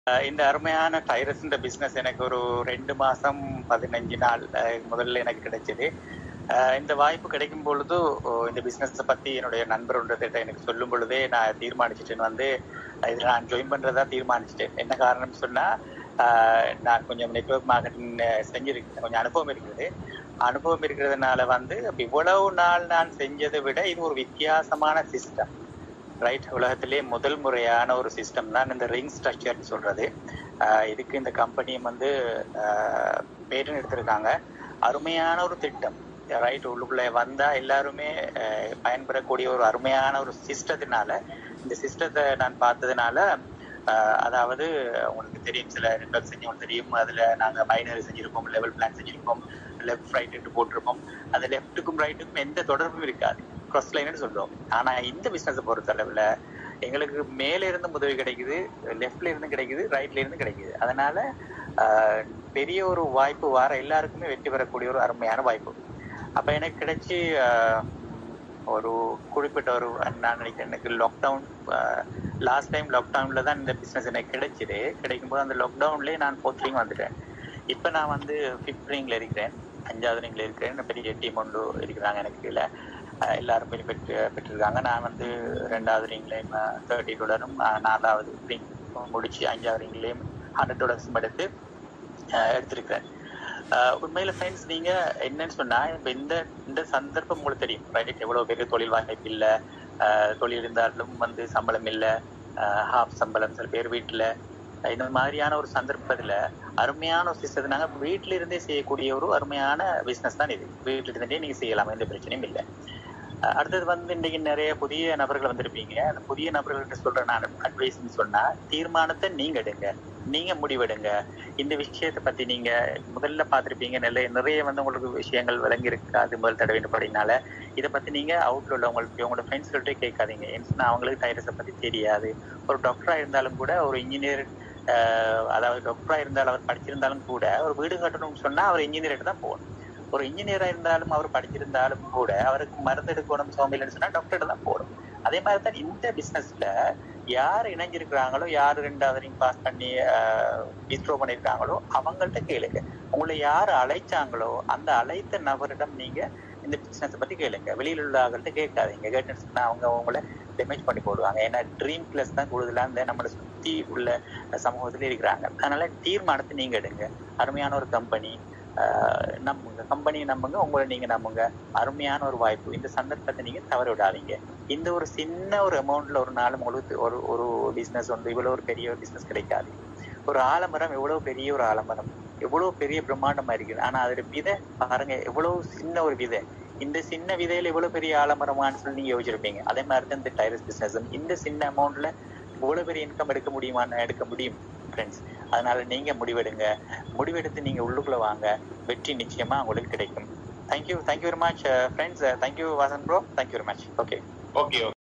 அஹ் இந்த அருமையான டைரஸ் பிசினஸ் எனக்கு ஒரு ரெண்டு மாசம் பதினஞ்சு நாள் அஹ் முதல்ல எனக்கு கிடைச்சது அஹ் இந்த வாய்ப்பு கிடைக்கும் பொழுது ஓ, இந்த பிசினஸ் பத்தி என்னுடைய நண்பர் ஒன்றத்திட்ட எனக்கு சொல்லும் பொழுதே நான் தீர்மானிச்சிட்டேன் வந்து இதுல நான் ஜாயின் பண்றதா தீர்மானிச்சிட்டேன் என்ன காரணம் சொன்னா அஹ் நான் கொஞ்சம் நெட்வொர்க் மார்க்கெட்டிங் செஞ்சிருக்கேன் கொஞ்சம் அனுபவம் இருக்குது அனுபவம் இருக்கிறதுனால வந்து அப்ப இவ்வளவு நாள் நான் செஞ்சதை விட இது ஒரு வித்தியாசமான சிஸ்டம் ரைட் உலகத்திலே முதல் முறையான ஒரு சிஸ்டம் தான் இந்த ரிங் ஸ்ட்ரக்சர்னு சொல்றது ஆஹ் இதுக்கு இந்த கம்பெனி வந்து பேட்டன் எடுத்திருக்காங்க அருமையான ஒரு திட்டம் ரைட் உள்ளுக்குள்ள வந்தா எல்லாருமே ஆஹ் பயன்பெறக்கூடிய ஒரு அருமையான ஒரு சிஸ்டத்தினால இந்த சிஸ்டத்தை நான் பார்த்ததுனால ஆஹ் அதாவது உங்களுக்கு தெரியும் சில நெட்ஒர்க் செஞ்சவங்களுக்கு தெரியும் அதுல நாங்க பைனரி செஞ்சிருப்போம் லெவல் பிளான் செஞ்சிருப்போம் லெஃப்ட் ரைட்டு போட்டிருப்போம் அது லெஃப்ட்டுக்கும் ரைட்டுக்கும் எந்த தொடர்பும் இருக்காது cross லைன்னு சொல்றோம் ஆனா இந்த பிசினஸ் பொறுத்த அளவுல எங்களுக்கு மேல இருந்து உதவி கிடைக்குது லெஃப்ட்ல இருந்து கிடைக்குது ரைட்ல இருந்து கிடைக்குது அதனால ஆஹ், பெரிய ஒரு வாய்ப்பு வர எல்லாருக்குமே வெற்றி பெறக்கூடிய ஒரு அருமையான வாய்ப்பு அப்ப எனக்கு கிடைச்சி ஆஹ், ஒரு குறிப்பிட்ட ஒரு நான் நினைக்கிறேன் எனக்கு லாக்டவுன் லாஸ்ட் டைம் லாக்டவுன்ல தான் இந்த பிசினஸ் எனக்கு கிடைச்சது கிடைக்கும் போது அந்த லாக்டவுன்லயே நான் ஃபோர்த் ரிங் வந்துட்டேன் இப்போ நான் வந்து ஃபிஃப்த் ரிங்ல இருக்கிறேன் அஞ்சாவது ரிங்ல இருக்கிறேன் பெரிய டீம் ஒன்று இருக்கிறாங்க எனக்கு கீழே அஹ் எல்லாரும் பெரிய பெற்று பெற்றிருக்காங்க நான் வந்து ரெண்டாவது ரிங்லேயும் தேர்ட்டி டாலரும் நாலாவது ரிங் முடிச்சு அஞ்சாவது ரிங்லேயும் ஹண்ட்ரட் டாலர்ஸும் எடுத்து அஹ் எடுத்திருக்கிறேன் அஹ் உண்மையில ஃப்ரெண்ட்ஸ் நீங்க என்னன்னு சொன்னா இப்ப இந்த இந்த சந்தர்ப்பம் உங்களுக்கு தெரியும் ரைட் எவ்வளவு பேருக்கு தொழில் வாய்ப்பு இல்ல அஹ் தொழில் இருந்தாலும் வந்து சம்பளம் இல்ல ஹாஃப் சம்பளம் சில பேர் வீட்டுல அஹ் இந்த மாதிரியான ஒரு சந்தர்ப்பத்துல அருமையான ஒரு சிஸ்டத்தை நாங்க வீட்டுல இருந்தே செய்யக்கூடிய ஒரு அருமையான பிசினஸ் தான் இது வீட்டுல இருந்தே நீங்க செய்யலாம் எந்த பிரச்சனையும் இல்லை அஹ் அடுத்தது வந்து இன்னைக்கு நிறைய புதிய நபர்கள் வந்திருப்பீங்க அந்த புதிய நபர்கள்ட்ட சொல்ற நான் அட்வைஸ்ன்னு சொன்னா தீர்மானத்தை நீங்க எடுங்க நீங்க முடிவெடுங்க இந்த விஷயத்தை பத்தி நீங்க முதல்ல பார்த்திருப்பீங்க நிறைய நிறைய வந்து உங்களுக்கு விஷயங்கள் விளங்கி இருக்காது முதல் தடவைன்றபடினால இதை பத்தி நீங்க அவுட்ல உள்ளவங்களுக்கு உங்களோட ஃப்ரெண்ட்ஸ்கிட்ட கேட்காதீங்க ஏன்னு சொன்னா அவங்களுக்கு டைரஸை பத்தி தெரியாது ஒரு டாக்டரா இருந்தாலும் கூட ஒரு இன்ஜினியர் அதாவது டாக்டரா இருந்தாலும் அவர் படிச்சிருந்தாலும் கூட ஒரு வீடு கட்டணும்னு சொன்னா அவர் இன்ஜினியர்கிட்ட தான் போகணும் ஒரு இன்ஜினியரா இருந்தாலும் அவர் படிச்சிருந்தாலும் கூட அவருக்கு மருந்து எடுக்கணும் சோம்பேறின்னு சொன்னா டாக்டர் தான் போகணும் அதே மாதிரி தான் இந்த பிசினஸ்ல யார் இணைஞ்சிருக்கிறாங்களோ யார் ரெண்டாவது ரிங் பாஸ் பண்ணி வித்ரோ பண்ணிருக்காங்களோ அவங்கள்ட்ட கேளுங்க உங்களை யார் அழைச்சாங்களோ அந்த அழைத்த நபரிடம் நீங்க இந்த பிசினஸ் பத்தி கேளுங்க வெளியில உள்ள ஆள்கிட்ட கேட்காதீங்க கேட்டுன்னு சொன்னா அவங்க உங்களை டேமேஜ் பண்ணி போடுவாங்க ஏன்னா ட்ரீம் பிளஸ் தான் கூடுதலா இந்த நம்மளை சுத்தி உள்ள சமூகத்துல இருக்கிறாங்க அதனால தீர்மானத்தை நீங்க எடுங்க அருமையான ஒரு கம்பெனி நம்புங்க கம்பெனியை நம்புங்க உங்களை நீங்க நம்புங்க அருமையான ஒரு வாய்ப்பு இந்த சந்தர்ப்பத்தை நீங்க தவற விடாதீங்க இந்த ஒரு சின்ன ஒரு அமௌண்ட்ல ஒரு நாள் முழுத்து ஒரு ஒரு பிசினஸ் வந்து இவ்வளவு ஒரு பெரிய ஒரு பிசினஸ் கிடைக்காது ஒரு ஆலமரம் எவ்வளவு பெரிய ஒரு ஆலமரம் எவ்வளவு பெரிய பிரம்மாண்டமா இருக்குது ஆனா அதோட விதை பாருங்க எவ்வளவு சின்ன ஒரு விதை இந்த சின்ன விதையில எவ்வளவு பெரிய ஆலமரமான்னு சொல்லி நீங்க யோசிச்சிருப்பீங்க அதே மாதிரி தான் இந்த டைரஸ் பிசினஸ் இந்த சின்ன அமௌண்ட்ல இவ்வளவு பெரிய இன்கம் எடுக்க முடியுமான்னு எடுக்க முடியும் ஃப்ரெண்ட்ஸ் அதனால நீங்க முடிவெடுங்க முடிவெடுத்து நீங்க உள்ளுக்குள்ள வாங்க வெற்றி நிச்சயமா உங்களுக்கு கிடைக்கும் thank you thank you very much friends thank you Vasan bro thank you very much okay okay